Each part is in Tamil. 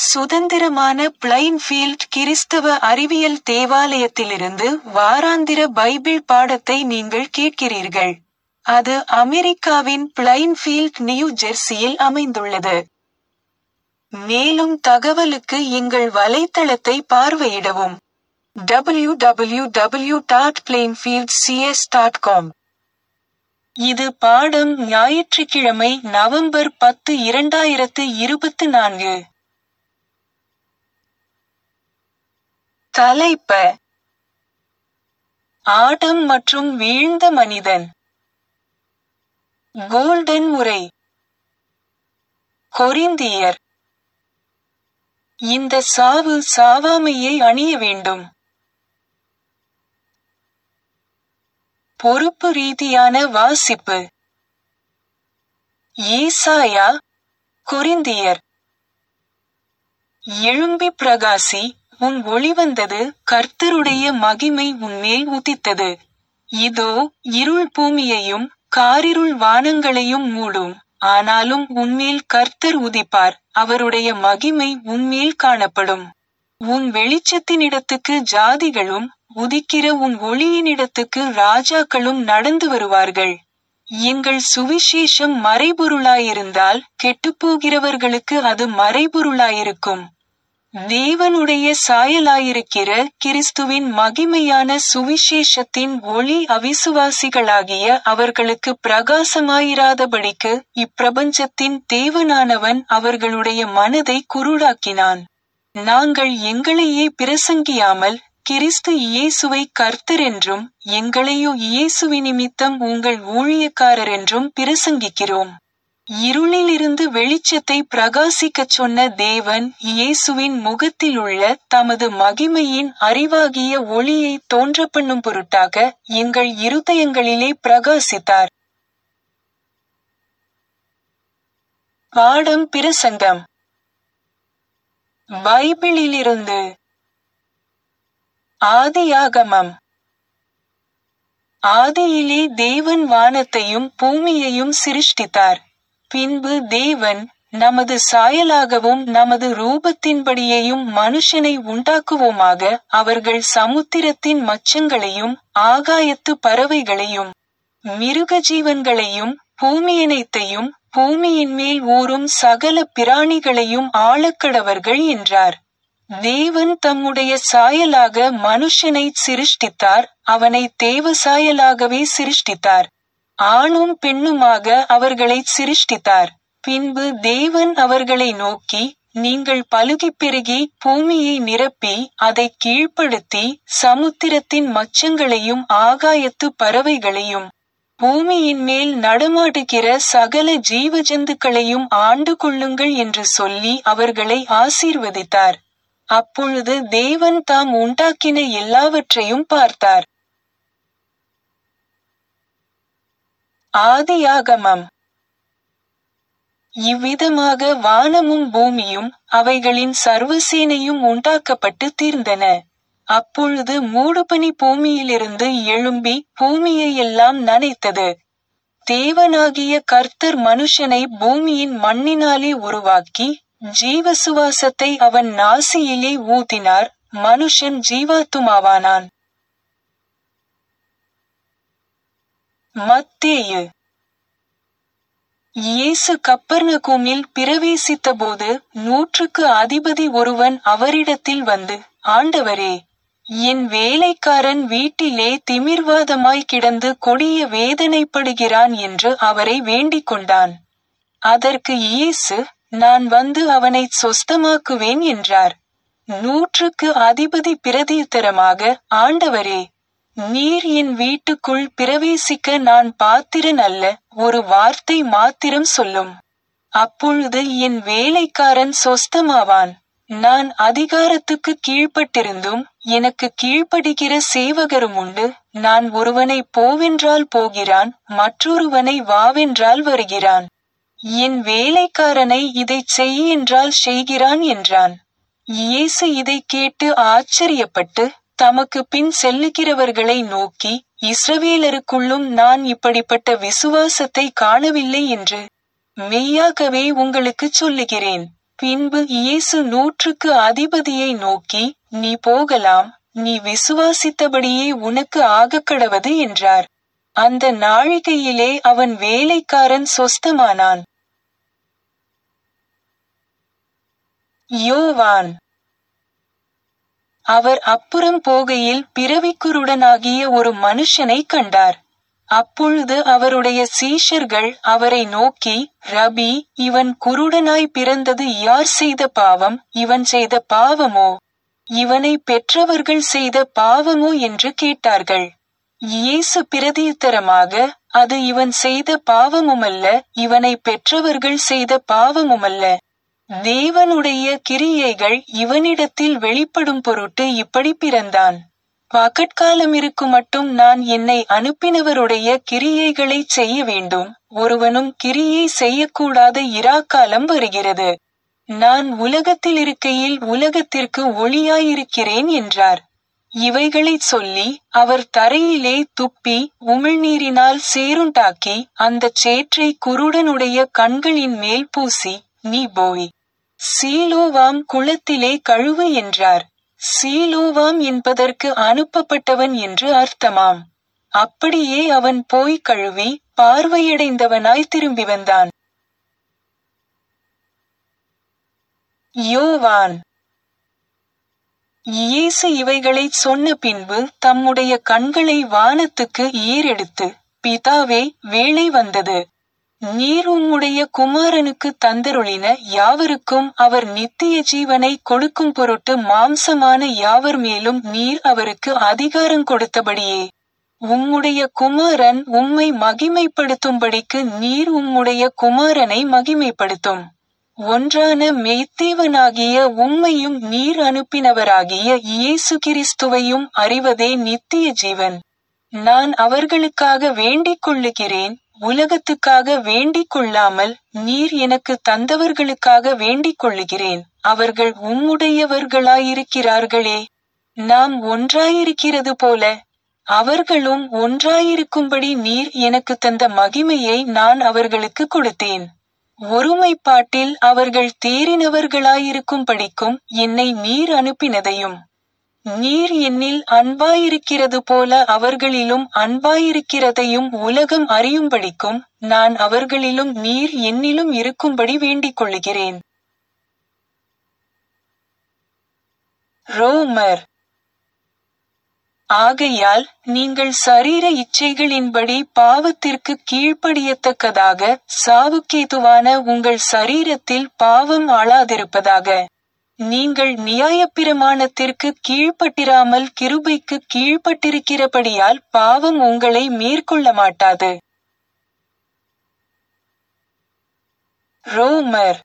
சுதந்திரமான பிளைன்ஃபீல்ட் கிறிஸ்தவ அறிவியல் தேவாலயத்திலிருந்து வாராந்திர பைபிள் பாடத்தை நீங்கள் கேட்கிறீர்கள். அது அமெரிக்காவின் பிளைன்ஃபீல்ட் நியூ ஜெர்சியில் அமைந்துள்ளது. மேலும் தகவலுக்கு எங்கள் வலைத்தளத்தை பார்வையிடவும். www.plainfieldcs.com இது பாடம் ஞாயிற்றுக்கிழமை நவம்பர் பத்து இரண்டாயிரத்து இருபத்து நான்கு. தலைப்ப ஆடம் மற்றும் வீழ்ந்த மனிதன் கோல்டன் முறை கொரிந்தியர் இந்த சாவு சாவாமையை அணிய வேண்டும். பொறுப்பு ரீதியான வாசிப்பு ஏசாயா கொரிந்தியர் எழும்பி பிரகாசி உன் ஒளி வந்தது கர்த்தருடைய மகிமை உன்மேல் உதித்தது. இதோ இருள் பூமியையும் காரிருள் வானங்களையும் மூடும். ஆனாலும் உன்மேல் கர்த்தர் உதிப்பார் அவருடைய மகிமை உன்மேல் காணப்படும். உன் வெளிச்சத்தினிடத்துக்கு ஜாதிகளும் உதிக்கிற உன் ஒளியினிடத்துக்கு ராஜாக்களும் நடந்து வருவார்கள். எங்கள் சுவிசேஷம் மறைபொருளாயிருந்தால் கெட்டுப்போகிறவர்களுக்கு அது மறைபொருளாயிருக்கும். தேவனுடைய சாயலாயிருக்கிற கிறிஸ்துவின் மகிமையான சுவிசேஷத்தின் ஒளி அவிசுவாசிகளாகிய அவர்களுக்கு பிரகாசமாயிராதபடிக்கு இப்பிரபஞ்சத்தின் தேவனானவன் அவர்களுடைய மனதை குருடாக்கினான். நாங்கள் எங்களையே பிரசங்கியாமல் கிறிஸ்து இயேசுவை கர்த்தரென்றும் எங்களையோ இயேசுவினிமித்தம் உங்கள் ஊழியக்காரரென்றும் பிரசங்கிக்கிறோம். இருளிலிருந்து வெளிச்சத்தை பிரகாசிக்கச் சொன்ன தேவன் இயேசுவின் முகத்திலுள்ள தமது மகிமையின் அறிவாகிய ஒளியை தோன்றப்பண்ணும் பொருட்டாக எங்கள் இருதயங்களிலே பிரகாசித்தார். பாடம் பிரசங்கம் பைபிளிலிருந்து ஆதியாகமம் ஆதியிலே தேவன் வானத்தையும் பூமியையும் சிருஷ்டித்தார். பின்பு தேவன் நமது சாயலாகவும் நமது ரூபத்தின்படியேயும் மனுஷனை உண்டாக்குவோமாக அவர்கள் சமுத்திரத்தின் மச்சங்களையும் ஆகாயத்து பறவைகளையும் மிருக ஜீவன்களையும் பூமியனைத்தையும் பூமியின் மேல் ஊறும் சகல பிராணிகளையும் ஆளக்கடவர்கள் என்றார். தேவன் தம்முடைய சாயலாக மனுஷனை சிருஷ்டித்தார் அவனை தேவ சாயலாகவே சிருஷ்டித்தார். ஆணும் பெண்ணுமாக அவர்களைச் சிருஷ்டித்தார். பின்பு தேவன் அவர்களை நோக்கி நீங்கள் பலுகிப் பெருகி பூமியை நிரப்பி அதைக் கீழ்ப்படுத்தி சமுத்திரத்தின் மச்சங்களையும் ஆகாயத்து பறவைகளையும் பூமியின் மேல் நடமாடுகிற சகல ஜீவஜந்துக்களையும் ஆண்டு கொள்ளுங்கள் என்று சொல்லி அவர்களை ஆசீர்வதித்தார். அப்பொழுது தேவன் தாம் உண்டாக்கின எல்லாவற்றையும் பார்த்தார். ஆதியாகமம் இவ்விதமாக வானமும் பூமியும் அவைகளின் சர்வசேனையும் உண்டாக்கப்பட்டு தீர்ந்தன. அப்பொழுது மூடுபனி பூமியிலிருந்து எழும்பி பூமியையெல்லாம் நனைத்தது. தேவனாகிய கர்த்தர் மனுஷனை பூமியின் மண்ணினாலே உருவாக்கி ஜீவசுவாசத்தை அவன் நாசியிலே ஊதினார் மனுஷன் ஜீவாத்துமாவானான். மத்தேயு இயேசு கப்பர்நகூமில் பிரவேசித்தபோது நூற்றுக்கு அதிபதி ஒருவன் அவரிடத்தில் வந்து ஆண்டவரே என் வேலைக்காரன் வீட்டிலே திமிர்வாதமாய் கிடந்து கொடிய வேதனைப்படுகிறான் என்று அவரை வேண்டிக் கொண்டான். அதற்கு இயேசு நான் வந்து அவனைச் சொஸ்தமாக்குவேன் என்றார். நூற்றுக்கு அதிபதி பிரதியுத்தரமாக ஆண்டவரே நீர் என் வீட்டுக்குள் பிரவேசிக்க நான் பாத்திரன் அல்ல ஒரு வார்த்தை மாத்திரம் சொல்லும். அப்பொழுது என் வேலைக்காரன் சொஸ்தமாவான். நான் அதிகாரத்துக்கு கீழ்ப்பட்டிருந்தும் எனக்கு கீழ்ப்படுகிற சேவகரும் உண்டு நான் ஒருவனை போவென்றால் போகிறான் மற்றொருவனை வாவென்றால் வருகிறான். என் வேலைக்காரனை இதைச் செய் என்றால் செய்கிறான் என்றான். இயேசு இதைக் கேட்டு ஆச்சரியப்பட்டு தமக்கு பின் செல்லுகிறவர்களை நோக்கி இஸ்ரவேலருக்குள்ளும் நான் இப்படிப்பட்ட விசுவாசத்தை காணவில்லை என்று மெய்யாகவே உங்களுக்குச் சொல்லுகிறேன் பின்பு இயேசு நூற்றுக்கு அதிபதியை நோக்கி நீ போகலாம் நீ விசுவாசித்தபடியே உனக்கு ஆகக்கடவது என்றார் அந்த நாழிகையிலே அவன் வேலைக்காரன் சொஸ்தமானான் யோவான் அவர் அப்புறம் போகையில் பிறவிக்குருடனாகிய ஒரு மனுஷனைக் கண்டார் அப்பொழுது அவருடைய சீஷர்கள் அவரை நோக்கி ரபி இவன் குருடனாய் பிறந்தது யார் செய்த பாவம் இவன் செய்த பாவமோ இவனை பெற்றவர்கள் செய்த பாவமோ என்று கேட்டார்கள் இயேசு பிரதியுத்தரமாக அது இவன் செய்த பாவமுமல்ல இவனை பெற்றவர்கள் செய்த பாவமுமல்ல தேவனுடைய கிரியைகள் இவனிடத்தில் வெளிப்படும் பொருட்டு இப்படி பிறந்தான் பகற்காலம் இருக்கும் மட்டும் நான் என்னை அனுப்பினவருடைய கிரியைகளைச் செய்ய வேண்டும் ஒருவனும் கிரியை செய்யக்கூடாத இராக்காலம் வருகிறது நான் உலகத்தில் இருக்கையில் உலகத்திற்கு ஒளியாயிருக்கிறேன் என்றார் இவைகளைச் சொல்லி அவர் தரையிலே துப்பி உமிழ்நீரினால் சேருண்டாக்கி அந்தச் சேற்றை குருடனுடைய கண்களின் மேல் பூசி நீ போய் சீலோவாம் குளத்திலே கழுவு என்றார் சீலோவாம் என்பதற்கு அனுப்பப்பட்டவன் என்று அர்த்தமாம் அப்படியே அவன் போய் கழுவி பார்வையடைந்தவனாய் திரும்பி வந்தான் யோவான் இயேசு இவைகளைச் சொன்ன பின்பு தம்முடைய கண்களை வானத்துக்கு ஏறெடுத்து பிதாவே வேளை வந்தது நீர் உம்முடைய குமாரனுக்கு தந்தருளின யாவருக்கும் அவர் நித்திய ஜீவனை கொடுக்கும் பொருட்டு மாம்சமான யாவர் மேலும் நீர் அவருக்கு அதிகாரம் கொடுத்தபடியே உம்முடைய குமாரன் உம்மை மகிமைப்படுத்தும்படிக்கு நீர் உம்முடைய குமாரனை மகிமைப்படுத்தும் ஒன்றான மெய்த்தேவனாகிய உம்மையும் நீர் அனுப்பினவராகிய இயேசு கிறிஸ்துவையும் அறிவதே நித்திய ஜீவன் நான் அவர்களுக்காக வேண்டிக் கொள்ளுகிறேன் உலகத்துக்காக வேண்டிக் கொள்ளாமல் நீர் எனக்கு தந்தவர்களுக்காக வேண்டிக் கொள்ளுகிறேன் அவர்கள் உம்முடையவர்களாயிருக்கிறார்களே நாம் ஒன்றாயிருக்கிறது போல அவர்களும் ஒன்றாயிருக்கும்படி நீர் எனக்கு தந்த மகிமையை நான் அவர்களுக்கு கொடுத்தேன் ஒருமைப்பாட்டில் அவர்கள் தேறினவர்களாயிருக்கும் படிக்கும் என்னை நீர் அனுப்பினதையும் நீர் என்னில் அன்பாயிருக்கிறது போல அவர்களிலும் அன்பாயிருக்கிறதையும் உலகம் அறியும்படிக்கும் நான் அவர்களிலும் நீர் என்னிலும் இருக்கும்படி வேண்டிக் கொள்ளுகிறேன் ரோமர் ஆகையால் நீங்கள் சரீர இச்சைகளின்படி பாவத்திற்கு கீழ்ப்படியத்தக்கதாக சாவுக்கேதுவான உங்கள் சரீரத்தில் பாவம் ஆளாதிருப்பதாக நீங்கள் நியாயப்பிரமாணத்திற்கு கீழ்ப்பட்டிராமல் கிருபைக்கு கீழ்ப்பட்டிருக்கிறபடியால் பாவம் உங்களை மேற்கொள்ள மாட்டாது ரோமர்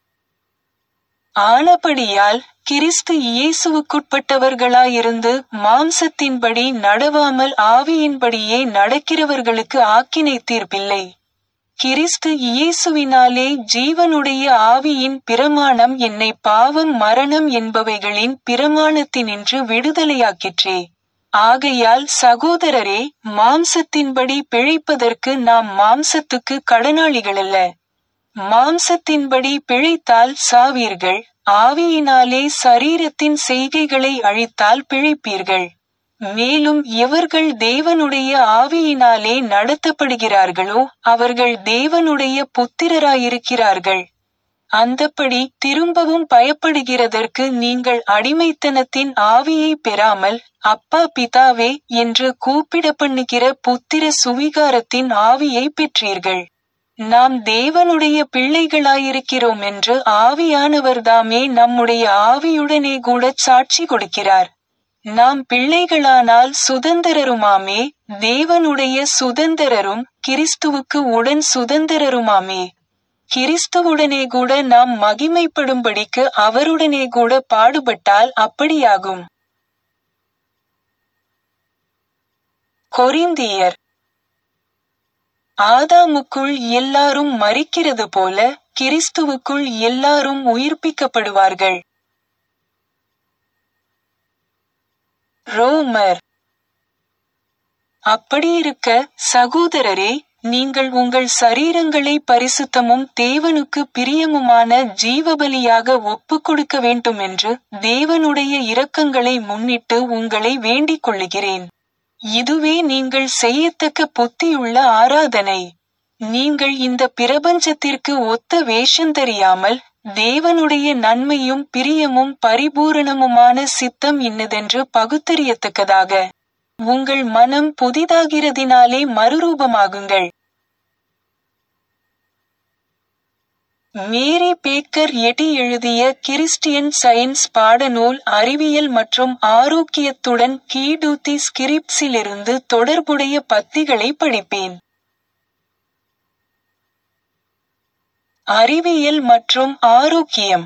ஆனபடியால் கிறிஸ்து இயேசுவுக்குட்பட்டவர்களாயிருந்து மாம்சத்தின்படி நடவாமல் ஆவியின்படியே நடக்கிறவர்களுக்கு ஆக்கினை தீர்ப்பில்லை கிறிஸ்து இயேசுவினாலே ஜீவனுடைய ஆவியின் பிரமாணம் என்னை பாவம் மரணம் என்பவைகளின் பிரமாணத்தினின்று விடுதலையாக்கிற்றே ஆகையால் சகோதரரே மாம்சத்தின்படி பிழைப்பதற்கு நாம் மாம்சத்துக்கு கடனாளிகளல்ல மாம்சத்தின்படி பிழைத்தால் சாவீர்கள் ஆவியினாலே சரீரத்தின் செய்கைகளை அழித்தால் பிழைப்பீர்கள் மேலும் எவர்கள் தேவனுடைய ஆவியினாலே நடத்தப்படுகிறார்களோ அவர்கள் தேவனுடைய புத்திரராயிருக்கிறார்கள் அந்தப்படி திரும்பவும் பயப்படுகிறதற்கு நீங்கள் அடிமைத்தனத்தின் ஆவியை பெறாமல் அப்பா பிதாவே என்று கூப்பிட பண்ணுகிற புத்திர சுவிகாரத்தின் ஆவியை பெற்றீர்கள் நாம் தேவனுடைய பிள்ளைகளாயிருக்கிறோம் என்று ஆவியானவர்தாமே நம்முடைய ஆவியுடனே கூட சாட்சி கொடுக்கிறார் நாம் பிள்ளைகளானால் சுதந்திரருமாமே தேவனுடைய சுதந்திரரும் கிறிஸ்துவுக்கு உடன் சுதந்திரருமாமே கிறிஸ்துவுடனே கூட நாம் மகிமைப்படும்படிக்கு அவருடனே கூட பாடுபட்டால் அப்படியாகும் கொரிந்தியர் ஆதாமுக்குள் எல்லாரும் மறிக்கிறது போல கிறிஸ்துவுக்குள் எல்லாரும் உயிர்ப்பிக்கப்படுவார்கள் ரோமர் அப்படியிருக்க சகோதரரே நீங்கள் உங்கள் சரீரங்களை பரிசுத்தமும் தேவனுக்கு பிரியமுமான ஜீவபலியாக ஒப்புக் கொடுக்க வேண்டுமென்று தேவனுடைய இரக்கங்களை முன்னிட்டு உங்களை வேண்டிக் கொள்ளுகிறேன் இதுவே நீங்கள் செய்யத்தக்க புத்தியுள்ள ஆராதனை நீங்கள் இந்த பிரபஞ்சத்திற்கு ஒத்த வேஷம் தெரியாமல் தேவனுடைய நன்மையும் பிரியமும் பரிபூரணமுமான சித்தம் இன்னதென்று பகுத்தறியத்தக்கதாக உங்கள் மனம் புதிதாகிறதினாலே மறுரூபமாகுங்கள் மேரி பேக்கர் எட்டி எழுதிய கிறிஸ்டியன் சயின்ஸ் பாடநூல் அறிவியல் மற்றும் ஆரோக்கியத்துடன் கீடூத்தி ஸ்கிரிப்ஸிலிருந்து தொடர்புடைய பத்திகளை படிப்பேன் அறிவியல் மற்றும் ஆரோக்கியம்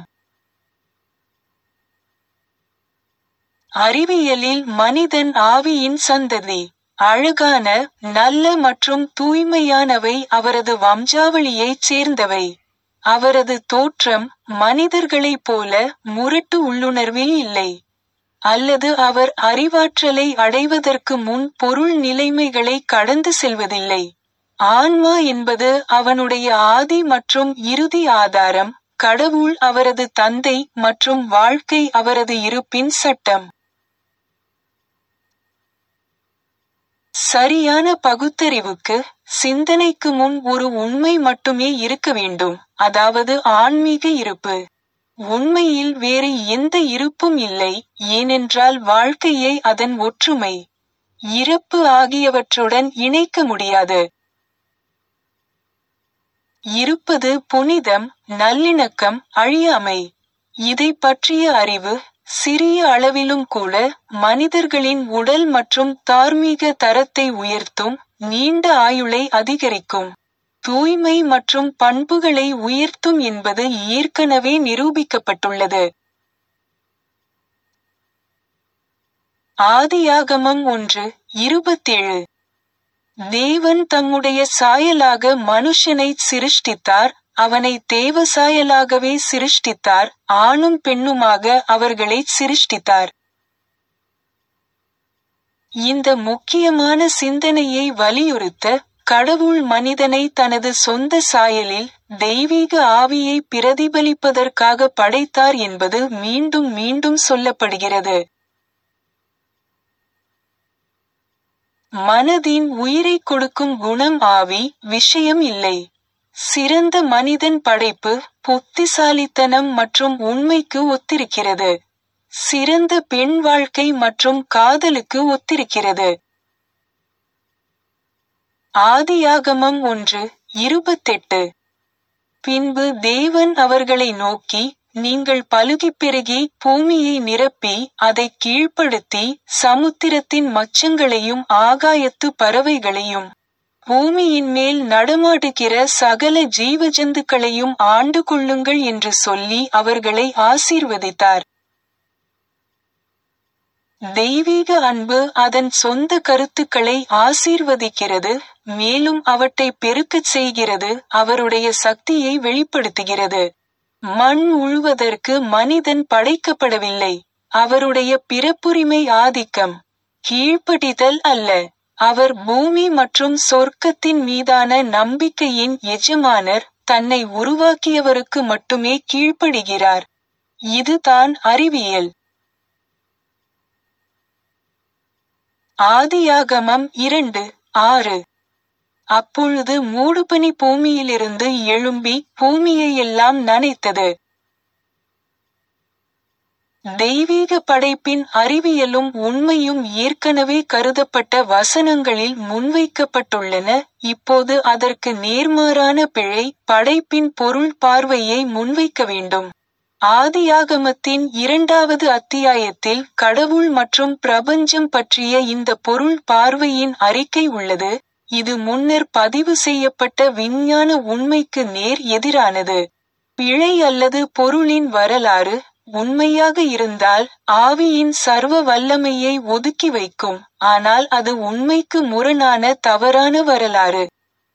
அறிவியலில் மனிதன் ஆவியின் சந்ததி அழகான நல்ல மற்றும் தூய்மையானவை அவரது வம்சாவளியைச் சேர்ந்தவை அவரது தோற்றம் மனிதர்களைப் போல முரட்டு உள்ளுணர்வில் இல்லை அல்லது அவர் அறிவாற்றலை அடைவதற்கு முன் பொருள் நிலைமைகளை கடந்து செல்வதில்லை ஆன்மா என்பது அவனுடைய ஆதி மற்றும் இறுதி ஆதாரம் கடவுள் அவரது தந்தை மற்றும் வாழ்க்கை அவரது இருப்பின் சட்டம் சரியான பகுத்தறிவுக்கு சிந்தனைக்கு முன் ஒரு உண்மை மட்டுமே இருக்க வேண்டும் அதாவது ஆன்மீக இருப்பு உண்மையில் வேறு எந்த இருப்பும் இல்லை ஏனென்றால் வாழ்க்கையை அதன் ஒற்றுமை இறப்பு ஆகியவற்றுடன் இணைக்க முடியாது இருப்பது புனிதம் நல்லிணக்கம் அழியாமை இதை பற்றிய அறிவு சிறிய அளவிலும் கூட மனிதர்களின் உடல் மற்றும் தார்மீக தரத்தை உயர்த்தும் நீண்ட ஆயுளை அதிகரிக்கும் தூய்மை மற்றும் பண்புகளை உயர்த்தும் என்பது ஏற்கனவே நிரூபிக்கப்பட்டுள்ளது ஆதியாகமம் ஒன்று இருபத்தேழு தேவன் தம்முடைய சாயலாக மனுஷனை சிருஷ்டித்தார் அவனை தேவ சாயலாகவே சிருஷ்டித்தார் ஆணும் பெண்ணுமாக அவர்களை சிருஷ்டித்தார் இந்த முக்கியமான சிந்தனையை வலியுறுத்த கடவுள் மனிதனை தனது சொந்த சாயலில் தெய்வீக ஆவியை பிரதிபலிப்பதற்காக படைத்தார் என்பது மீண்டும் மீண்டும் சொல்லப்படுகிறது மனதின் உயிரை கொடுக்கும் குணம் ஆவி விஷயம் இல்லை சிறந்த மனிதன் படைப்பு புத்திசாலித்தனம் மற்றும் உண்மைக்கு ஒத்திருக்கிறது சிறந்த பெண் வாழ்க்கை மற்றும் காதலுக்கு ஒத்திருக்கிறது ஆதியாகமம் ஒன்று இருபத்தெட்டு பின்பு தேவன் அவர்களை நோக்கி நீங்கள் பலுகிப் பெருகி பூமியை நிரப்பி அதை கீழ்ப்படுத்தி சமுத்திரத்தின் மச்சங்களையும் ஆகாயத்து பறவைகளையும் பூமியின் மேல் நடமாடுகிற சகல ஜீவஜந்துக்களையும் ஆண்டு கொள்ளுங்கள் என்று சொல்லி அவர்களை ஆசீர்வதித்தார் தெய்வீக அன்பு அதன் சொந்த கருத்துக்களை ஆசீர்வதிக்கிறது மேலும் அவற்றை பெருக்கச் செய்கிறது அவருடைய சக்தியை வெளிப்படுத்துகிறது மண் உழுவதற்கு மனிதன் படைக்கப்படவில்லை அவருடைய பிறப்புரிமை ஆதிக்கம் கீழ்ப்படிதல் அல்ல அவர் பூமி மற்றும் சொர்க்கத்தின் மீதான நம்பிக்கையின் எஜமானர் தன்னை உருவாக்கியவருக்கு மட்டுமே கீழ்ப்படுகிறார் இதுதான் அறிவியல் ஆதியாகமம் இரண்டு ஆறு அப்பொழுது மூடுபனி பூமியிலிருந்து எழும்பி பூமியையெல்லாம் நனைத்தது தெய்வீக படைப்பின் அறிவியலும் உண்மையும் ஏற்கனவே கருதப்பட்ட வசனங்களில் முன்வைக்கப்பட்டுள்ளன இப்போது அதற்கு நேர்மாறான பிழை படைப்பின் பொருள் பார்வையை முன்வைக்க வேண்டும் ஆதியாகமத்தின் இரண்டாவது அத்தியாயத்தில் கடவுள் மற்றும் பிரபஞ்சம் பற்றிய இந்த பொருள் பார்வையின் அறிக்கை உள்ளது இது முன்னர் பதிவு செய்யப்பட்ட விஞ்ஞான உண்மைக்கு நேர் எதிரானது பிழை அல்லது பொருளின் வரலாறு உண்மையாக இருந்தால் ஆவியின் சர்வ வல்லமையை ஒதுக்கி வைக்கும் ஆனால் அது உண்மைக்கு முரணான தவறான வரலாறு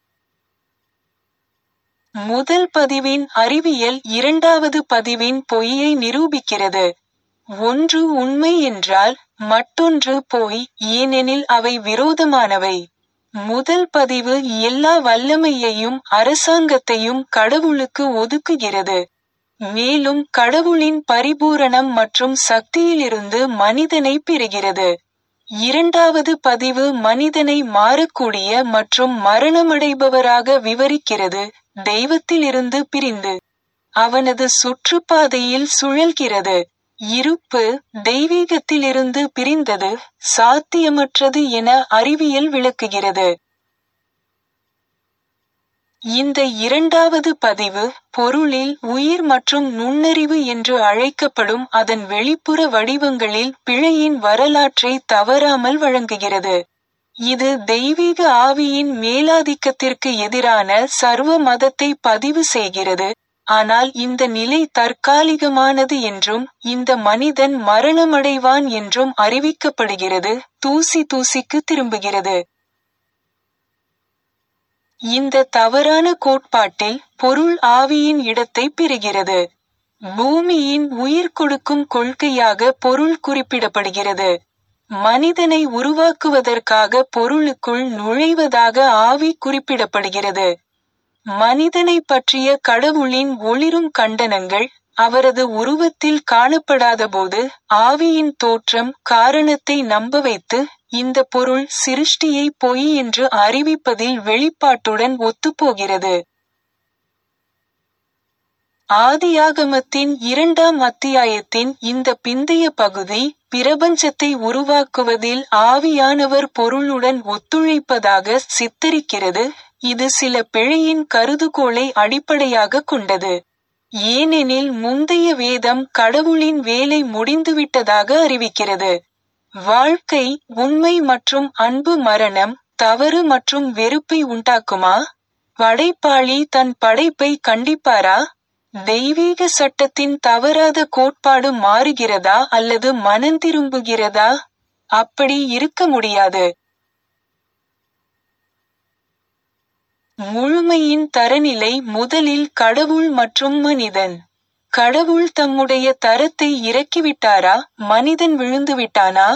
முதல் பதிவின் அறிவியல் இரண்டாவது பதிவின் பொய்யை நிரூபிக்கிறது ஒன்று உண்மை என்றால் மற்றொன்று பொய் ஏனெனில் அவை விரோதமானவை முதல் பதிவு எல்லா வல்லமையையும் அரசாங்கத்தையும் கடவுளுக்கு ஒதுக்குகிறது மேலும் கடவுளின் பரிபூரணம் மற்றும் சக்தியிலிருந்து மனிதனை பெறுகிறது இரண்டாவது பதிவு மனிதனை மாறக்கூடிய மற்றும் மரணமடைபவராக விவரிக்கிறது தெய்வத்திலிருந்து பிரிந்து அவனது சுற்றுப்பாதையில் சுழல்கிறது இருப்பு தெய்வீகத்திலிருந்து பிரிந்தது சாத்தியமற்றது என அறிவியல் விளக்குகிறது இந்த இரண்டாவது பதிவு பொருளில் உயிர் மற்றும் நுண்ணறிவு என்று அழைக்கப்படும் அதன் வெளிப்புற வடிவங்களில் பிழையின் வரலாற்றை தவறாமல் வழங்குகிறது இது தெய்வீக ஆவியின் மேலாதிக்கத்திற்கு எதிரான சர்வ மதத்தை பதிவு செய்கிறது ஆனால் இந்த நிலை தற்காலிகமானது என்றும் இந்த மனிதன் மரணமடைவான் என்றும் அறிவிக்கப்படுகிறது தூசி தூசிக்கு திரும்புகிறது இந்த தவறான கோட்பாட்டில் பொருள் ஆவியின் இடத்தை பெறுகிறது பூமியின் உயிர் கொடுக்கும் கொள்கையாக பொருள் குறிப்பிடப்படுகிறது மனிதனை உருவாக்குவதற்காக பொருளுக்குள் நுழைவதாக ஆவி குறிப்பிடப்படுகிறது மனிதனை பற்றிய கடவுளின் ஒளிரும் கண்டனங்கள் அவரது உருவத்தில் காணப்படாதபோது ஆவியின் தோற்றம் காரணத்தை நம்ப வைத்து இந்த பொருள் சிருஷ்டியை பொய் என்று அறிவிப்பதில் வெளிப்பாட்டுடன் ஒத்துப்போகிறது ஆதியாகமத்தின் இரண்டாம் அத்தியாயத்தின் இந்த பிந்தைய பகுதி பிரபஞ்சத்தை உருவாக்குவதில் ஆவியானவர் பொருளுடன் ஒத்துழைப்பதாக சித்தரிக்கிறது இது சில பிழையின் கருதுகோளை அடிப்படையாக கொண்டது ஏனெனில் முந்தைய வேதம் கடவுளின் வேலை முடிந்துவிட்டதாக அறிவிக்கிறது வாழ்க்கை உண்மை மற்றும் அன்பு மரணம் தவறு மற்றும் வெறுப்பை உண்டாக்குமா படைப்பாளி தன் படைப்பை கண்டிப்பாரா தெய்வீக சட்டத்தின் தவறாத கோட்பாடு மாறுகிறதா அல்லது மனந்திரும்புகிறதா அப்படி இருக்க முடியாது முழுமையின் தரநிலை முதலில் கடவுள் மற்றும் மனிதன் கடவுள் தம்முடைய தரத்தை இறக்கிவிட்டாரா மனிதன் விழுந்து விட்டானா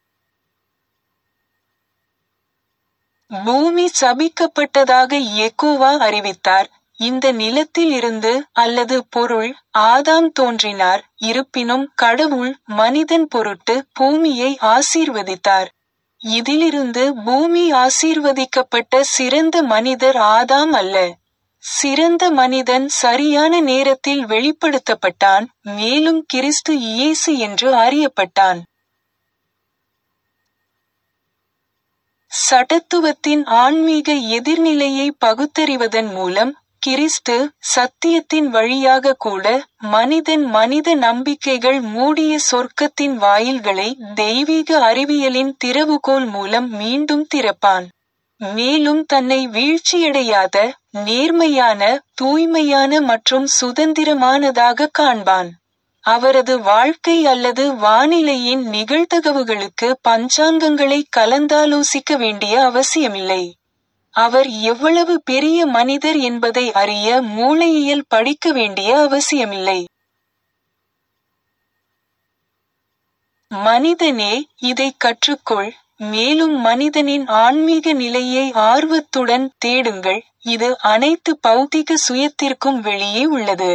பூமி சபிக்கப்பட்டதாக எக்கோவா அறிவித்தார் இந்த நிலத்தில் இருந்து அல்லது பொருள் ஆதாம் தோன்றினார் இருப்பினும் கடவுள் மனிதன் பொருட்டு பூமியை ஆசீர்வதித்தார் இதிலிருந்து பூமி ஆசீர்வதிக்கப்பட்ட சிறந்த மனிதர் ஆதாம் அல்ல சிறந்த மனிதன் சரியான நேரத்தில் வெளிப்படுத்தப்பட்டான் மேலும் கிறிஸ்து இயேசு என்று அறியப்பட்டான் சடத்துவத்தின் ஆன்மீக எதிர்நிலையை பகுத்தறிவதன் மூலம் கிறிஸ்து சத்தியத்தின் வழியாக கூட மனிதன் மனித நம்பிக்கைகள் மூடிய சொர்க்கத்தின் வாயில்களை தெய்வீக அறிவியலின் திறவுகோல் மூலம் மீண்டும் திறப்பான் மேலும் தன்னை வீழ்ச்சியடையாத நேர்மையான தூய்மையான மற்றும் சுதந்திரமானதாக காண்பான் அவரது வாழ்க்கை அல்லது வானிலையின் நிகழ்தகவுகளுக்கு பஞ்சாங்கங்களை கலந்தாலோசிக்க வேண்டிய அவசியமில்லை அவர் எவ்வளவு பெரிய மனிதர் என்பதை அறிய மூளையியல் படிக்க வேண்டிய அவசியமில்லை மனிதனே இதை கற்றுக்கொள் மேலும் மனிதனின் ஆன்மீக நிலையை ஆர்வத்துடன் தேடுங்கள் இது அனைத்து பௌதிக சுயத்திற்கும் வெளியே உள்ளது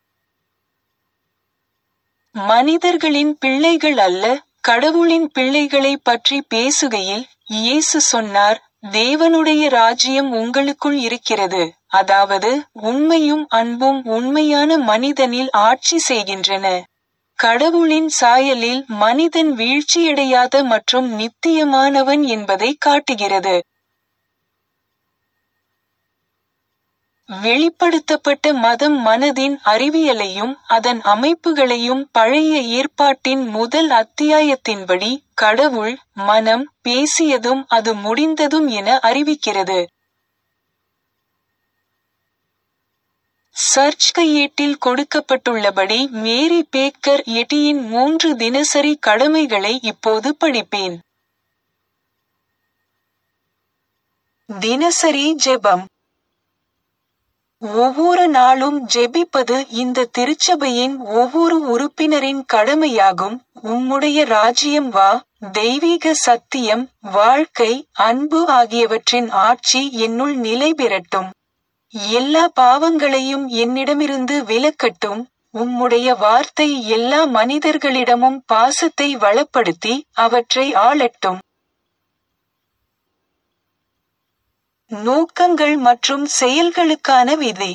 மனிதர்களின் பிள்ளைகள் அல்ல கடவுளின் பிள்ளைகளை பற்றி பேசுகையில் இயேசு சொன்னார் தேவனுடைய ராஜ்யம் உங்களுக்குள் இருக்கிறது அதாவது உண்மையும் அன்பும் உண்மையான மனிதனில் ஆட்சி செய்கின்றன கடவுளின் சாயலில் மனிதன் வீழ்ச்சியடையாத மற்றும் நித்தியமானவன் என்பதை காட்டுகிறது வெளிப்படுத்தப்பட்ட மதம் மனதின் அறிவியலையும் அதன் அமைப்புகளையும் பழைய ஏற்பாட்டின் முதல் அத்தியாயத்தின்படி கடவுள் மனம் பேசியதும் அது முடிந்ததும் என அறிவிக்கிறது சர்ச் கையேட்டில் கொடுக்கப்பட்டுள்ளபடி மேரி பேக்கர் எட்டியின் மூன்று தினசரி கடமைகளை இப்போது படிப்பேன் தினசரி ஜெபம் ஒவ்வொரு நாளும் ஜெபிப்பது இந்த திருச்சபையின் ஒவ்வொரு உறுப்பினரின் கடமையாகும் உம்முடைய ராஜ்யம் வா தெய்வீக சத்தியம் வாழ்க்கை அன்பு ஆகியவற்றின் ஆட்சி என்னுள் நிலை பெறட்டும் எல்லா பாவங்களையும் என்னிடமிருந்து விலக்கட்டும் உம்முடைய வார்த்தை எல்லா மனிதர்களிடமும் பாசத்தை வளப்படுத்தி அவற்றை ஆளட்டும் நோக்கங்கள் மற்றும் செயல்களுக்கான விதி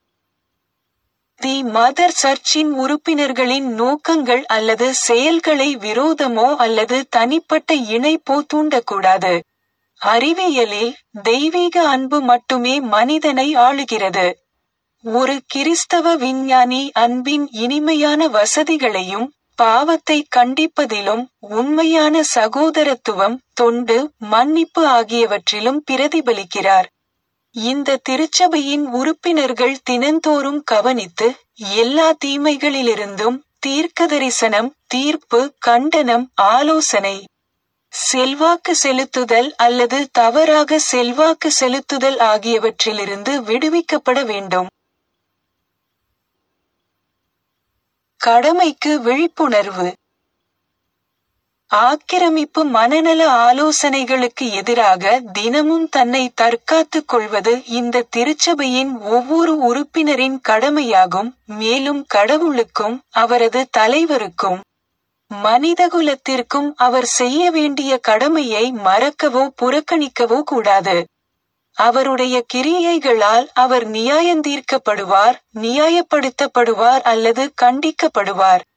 தி மதர் சர்ச்சின் உறுப்பினர்களின் நோக்கங்கள் அல்லது செயல்களை விரோதமோ அல்லது தனிப்பட்ட இணைப்போ தூண்டக்கூடாது அறிவியலில் தெய்வீக அன்பு மட்டுமே மனிதனை ஆளுகிறது ஒரு கிறிஸ்தவ விஞ்ஞானி அன்பின் இனிமையான வசதிகளையும் பாவத்தை கண்டிப்பதிலும் உண்மையான சகோதரத்துவம் தொண்டு மன்னிப்பு ஆகியவற்றிலும் பிரதிபலிக்கிறார் இந்த திருச்சபையின் உறுப்பினர்கள் தினந்தோறும் கவனித்து எல்லா தீமைகளிலிருந்தும் தீர்க்கதரிசனம் தீர்ப்பு கண்டனம் ஆலோசனை செல்வாக்கு செலுத்துதல் அல்லது தவறாக செல்வாக்கு செலுத்துதல் ஆகியவற்றிலிருந்து விடுவிக்கப்பட வேண்டும் கடமைக்கு விழிப்புணர்வு ஆக்கிரமிப்பு மனநல ஆலோசனைகளுக்கு எதிராக தினமும் தன்னை தற்காத்துக் கொள்வது இந்த திருச்சபையின் ஒவ்வொரு உறுப்பினரின் கடமையாகும் மேலும் கடவுளுக்கும் அவரது தலைவருக்கும் மனிதகுலத்திற்கும் அவர் செய்ய வேண்டிய கடமையை மறக்கவோ புறக்கணிக்கவோ கூடாது அவருடைய கிரியைகளால் அவர் நியாயந்தீர்க்கப்படுவார் நியாயப்படுத்தப்படுவார் அல்லது கண்டிக்கப்படுவார்